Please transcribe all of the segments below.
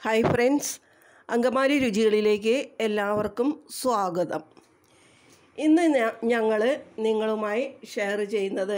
Hi friends Angamaly രുചികളിലേക്ക് എല്ലാവർക്കും സ്വാഗതം ഇന്ന് ഞങ്ങൾ നിങ്ങളുമായി ഷെയർ ചെയ്യുന്നത്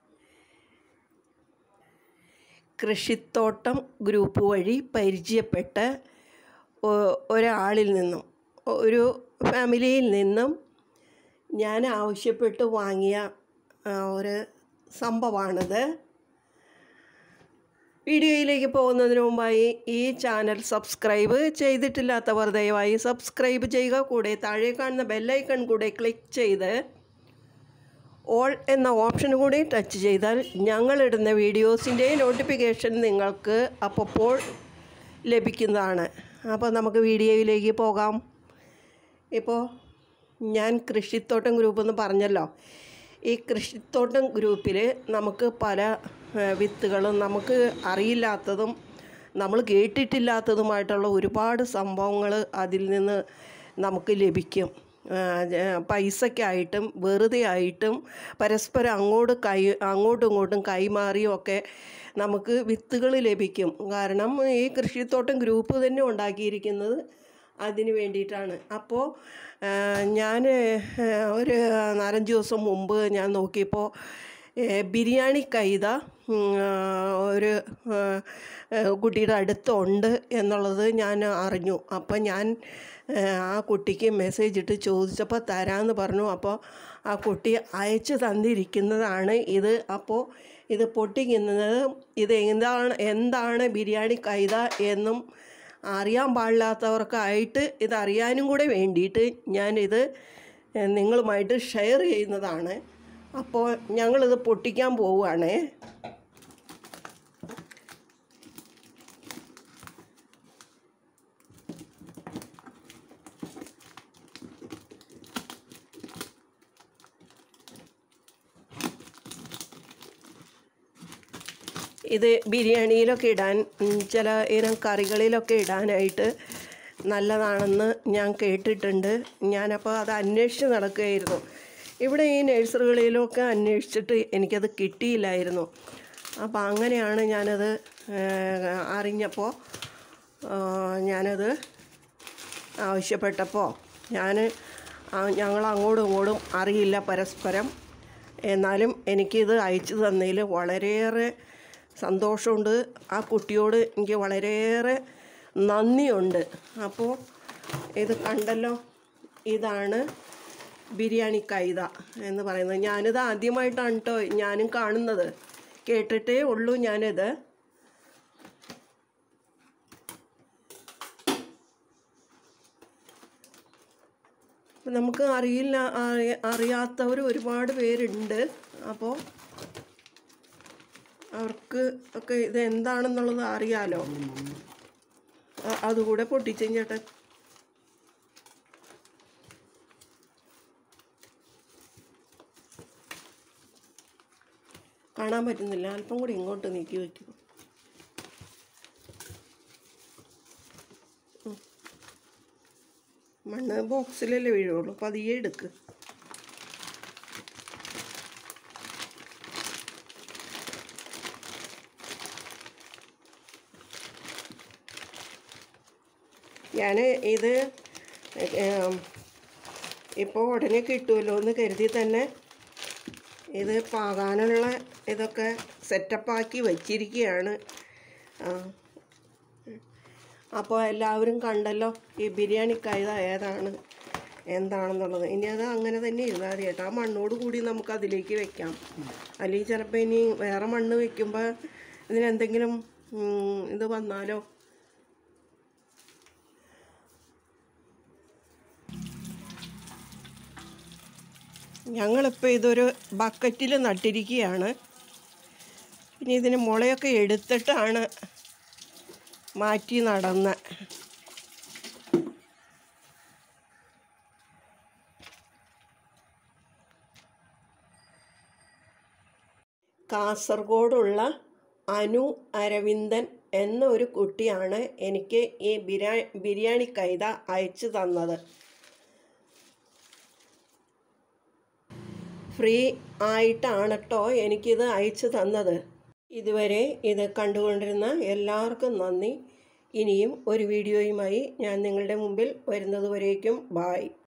കൃഷിത്തോട്ടം ഗ്രൂപ്പ് വഴി പരിചയപ്പെട്ട ഒ- ഒരാളിൽ നിന്നും ഒരു ഫാമിലിയിൽ നിന്നും ഞാൻ ആവശ്യപ്പെട്ട് വാങ്ങിയ ആ, ഒരു സംഭവമാണിത് വീഡിയോയിലേക്ക് പോകുന്നതിന് മുമ്പായി ഈ ചാനൽ സബ്സ്ക്രൈബ് ചെയ്തിട്ടില്ലാത്തവർ ദയവായി സബ്സ്ക്രൈബ് ചെയ്യുക കൂടെ താഴെ കാണുന്ന ബെല്ലൈക്കൺ കൂടെ ക്ലിക്ക് ചെയ്ത് ഓൾ എന്ന ഓപ്ഷൻ കൂടി ടച്ച് ചെയ്താൽ ഞങ്ങളിടുന്ന വീഡിയോസിൻ്റെ നോട്ടിഫിക്കേഷൻ നിങ്ങൾക്ക് അപ്പോൾ ലഭിക്കുന്നതാണ് അപ്പോൾ നമുക്ക് വീഡിയോയിലേക്ക് പോകാം ഇപ്പോൾ ഞാൻ കൃഷിത്തോട്ടം ഗ്രൂപ്പ് എന്ന് പറഞ്ഞല്ലോ ഈ കൃഷിത്തോട്ടം ഗ്രൂപ്പിൽ നമുക്ക് പല ആ, വിത്തുകളും നമുക്ക് അറിയില്ലാത്തതും നമ്മൾ കേട്ടിട്ടില്ലാത്തതുമായിട്ടുള്ള ഒരുപാട് സംഭവങ്ങൾ അതിൽ നിന്ന് നമുക്ക് ലഭിക്കും ആ, ജ- പൈസയ്ക്കായിട്ടും വെറുതെ ആയിട്ടും പരസ്പരം അങ്ങോട്ട് കൈ അങ്ങോട്ടും ഇങ്ങോട്ടും കൈമാറിയും ഒക്കെ നമുക്ക് വിത്തുകൾ ലഭിക്കും കാരണം ഈ കൃഷിത്തോട്ടം ഗ്രൂപ്പ് തന്നെ ഉണ്ടാക്കിയിരിക്കുന്നത് അതിന് വേണ്ടിയിട്ടാണ് അപ്പോൾ ഞാൻ ഒരു നാലഞ്ച് ദിവസം മുമ്പ് ഞാൻ നോക്കിയപ്പോൾ ഏ, ബിരിയാണി കൈത ഉം, ആ, ഒരു ആ, ആ, കുട്ടിയുടെ അടുത്തുണ്ട് എന്നുള്ളത് ഞാൻ അറിഞ്ഞു അപ്പോൾ ഞാൻ ആ, ആ കുട്ടിക്ക് മെസ്സേജ് ഇട്ട് ചോദിച്ചപ്പോൾ തരാമെന്ന് പറഞ്ഞു അപ്പോൾ ആ കുട്ടി അയച്ചു തന്നിരിക്കുന്നതാണ് ഇത് അപ്പോൾ ഇത് പൊട്ടിക്കുന്നത് ഇത് എന്താണ് എന്താണ് ബിരിയാണി കൈത എന്നും അറിയാൻ പാടില്ലാത്തവർക്കായിട്ട് ഇത് അറിയാനും കൂടെ വേണ്ടിയിട്ട് ഞാനിത് ഏഹ്, നിങ്ങളുമായിട്ട് ഷെയർ ചെയ്യുന്നതാണ് അപ്പോൾ ഞങ്ങളിത് പൊട്ടിക്കാൻ പോവുകയാണേ ഇത് ബിരിയാണിയിലൊക്കെ ഇടാൻ ഉം, ചില ഇനം കറികളിലൊക്കെ ഇടാനായിട്ട് നല്ലതാണെന്ന് ഞാൻ കേട്ടിട്ടുണ്ട് ഞാനപ്പോൾ അത് അന്വേഷിച്ച് നടക്കുകയായിരുന്നു ഇവിടെ ഈ നഴ്സറികളിലൊക്കെ അന്വേഷിച്ചിട്ട് എനിക്കത് കിട്ടിയില്ലായിരുന്നു അപ്പോൾ അങ്ങനെയാണ് ഞാനത് ഏഹ്, അറിഞ്ഞപ്പോൾ ആ, ഞാനത് ആവശ്യപ്പെട്ടപ്പോൾ ഞാൻ ഞങ്ങൾ അങ്ങോട്ടും ഇങ്ങോട്ടും അറിയില്ല പരസ്പരം എന്നാലും എനിക്കിത് അയച്ചു തന്നതിൽ വളരെയേറെ സന്തോഷമുണ്ട് ആ കുട്ടിയോട് എനിക്ക് വളരെയേറെ നന്ദിയുണ്ട് അപ്പോൾ ഇത് കണ്ടല്ലോ ഇതാണ് ബിരിയാണി കൈത എന്ന് പറയുന്നത് ഞാനിത് ആദ്യമായിട്ടാണ് കേട്ടോ ഞാനും കാണുന്നത് കേട്ടിട്ടേ ഉള്ളൂ ഞാനിത് അപ്പം നമുക്ക് അറിയില്ല അറി- അറിയാത്തവർ ഒരുപാട് പേരുണ്ട് അപ്പോൾ അവർക്ക് ഒക്കെ ഇത് എന്താണെന്നുള്ളത് അറിയാലോ അ- അതുകൂടെ പൊട്ടിച്ചു ചേട്ടൻ കാണാൻ പറ്റുന്നില്ല അല്പം കൂടി ഇങ്ങോട്ട് നീക്കി വയ്ക്കും മണ്ണ് ബോക്സിലല്ലേ വീഴുള്ളൂ പതിയെ എടുക്ക് ഞാൻ ഇത് ഇപ്പോൾ ഉടനെ കിട്ടുമല്ലോ എന്ന് കരുതി തന്നെ ഇത് പാകാനുള്ള ഇതൊക്കെ സെറ്റപ്പാക്കി വച്ചിരിക്കുകയാണ് ആ. അപ്പോൾ എല്ലാവരും കണ്ടല്ലോ ഈ ബിരിയാണി കൈത ഏതാണ് എന്താണെന്നുള്ളത് ഇനി അത് അങ്ങനെ തന്നെ ഇരുന്നാൽ മതി കേട്ടോ ആ മണ്ണോട് കൂടി നമുക്ക് അതിലേക്ക് വെക്കാം അല്ലെങ്കിൽ ചിലപ്പോൾ ഇനി വേറെ മണ്ണ് വെക്കുമ്പോൾ ഇതിനെന്തെങ്കിലും ഉം, ഇത് വന്നാലോ ഞങ്ങളിപ്പോൾ ഇതൊരു ബക്കറ്റിൽ നട്ടിരിക്കുകയാണ് ഇനി ഇതിന് മുളയൊക്കെ എടുത്തിട്ടാണ് മാറ്റി നടന്ന കാസർഗോഡുള്ള അനു അരവിന്ദൻ എന്ന ഒരു കുട്ടിയാണ് എനിക്ക് ഈ ബിരിയാ ബിരിയാണി കൈത അയച്ചു തന്നത് ഫ്രീ ആയിട്ടാണ് കേട്ടോ എനിക്കിത് അയച്ചു തന്നത് ഇതുവരെ ഇത് കണ്ടുകൊണ്ടിരുന്ന എല്ലാവർക്കും നന്ദി ഇനിയും ഒരു വീഡിയോയുമായി ഞാൻ നിങ്ങളുടെ മുമ്പിൽ വരുന്നതുവരേക്കും ബായ്